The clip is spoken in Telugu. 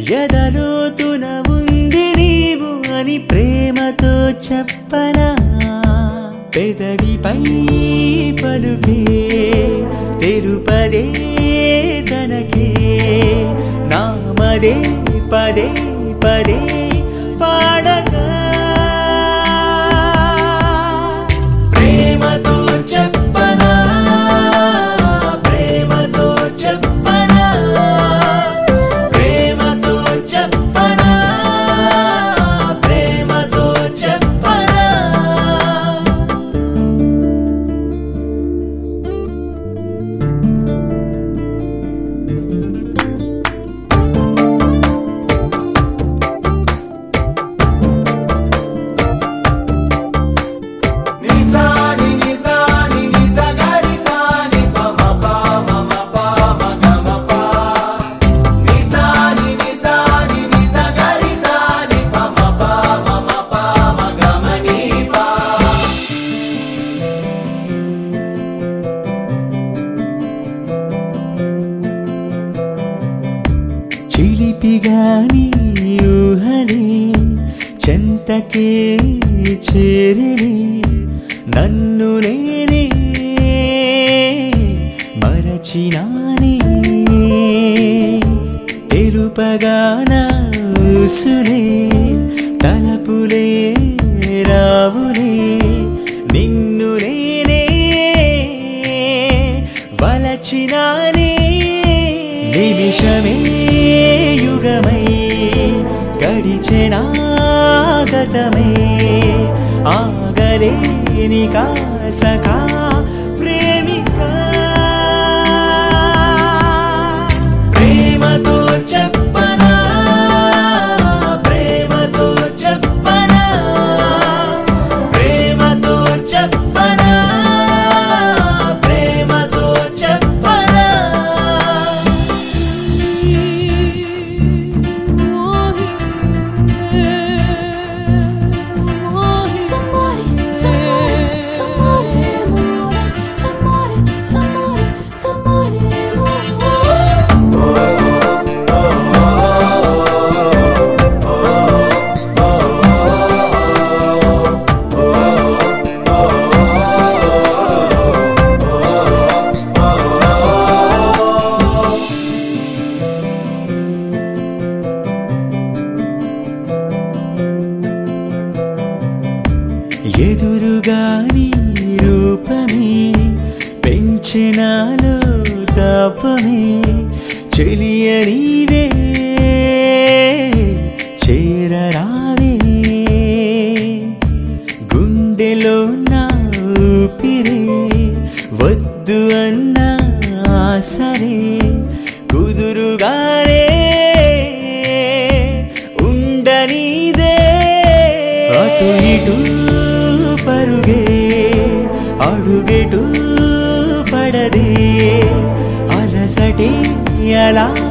ఎదలోతున ఉంది నీవు అని ప్రేమతో చెప్పనా పెదవిపై పలుకే తెరుపదే తనకే నామదే పదే పదే పాడగా ప్రేమతో చెప్పనా ప్రేమతో చెప్పనా ప్రేమతో చెప్పనా ప్రేమతో చెప్పనా నిసాని నిసాని నిసగరి సాని పమ పమ పమ గమ ప నిసాని నిసాని నిసగరి సాని పమ పమ పమ గమ ని ప చిలిపిగాని ఊహలే చెంతకే చేరలే నన్ను నేనే మరచినానే తెలుపగా నా ఊసులే తలపులే రావులే నిన్ను నేనే వలచినానే నిమిషమే యుగమై గడిచెనా గతమే ఆగలేని కాసకా ప్రేమిక ప్రేమతో చెప్పనా ప్రేమతో చెప్పనా ప్రేమతో చెప్పనా ప్రేమతో చెప్పనా Somebody, somebody, somebody more. Somebody, somebody, somebody more. ఎదురుగాని రూపమే పెంచినాలో తాపమే చెలియ నీవే చేరరావే గుండెలో నా ఊపిరే వద్దు అన్నా సరే కుదురుగానే ఉండనీదే అటు ఇటు పరుగే అడుగెటు పడదే అలసటే అలా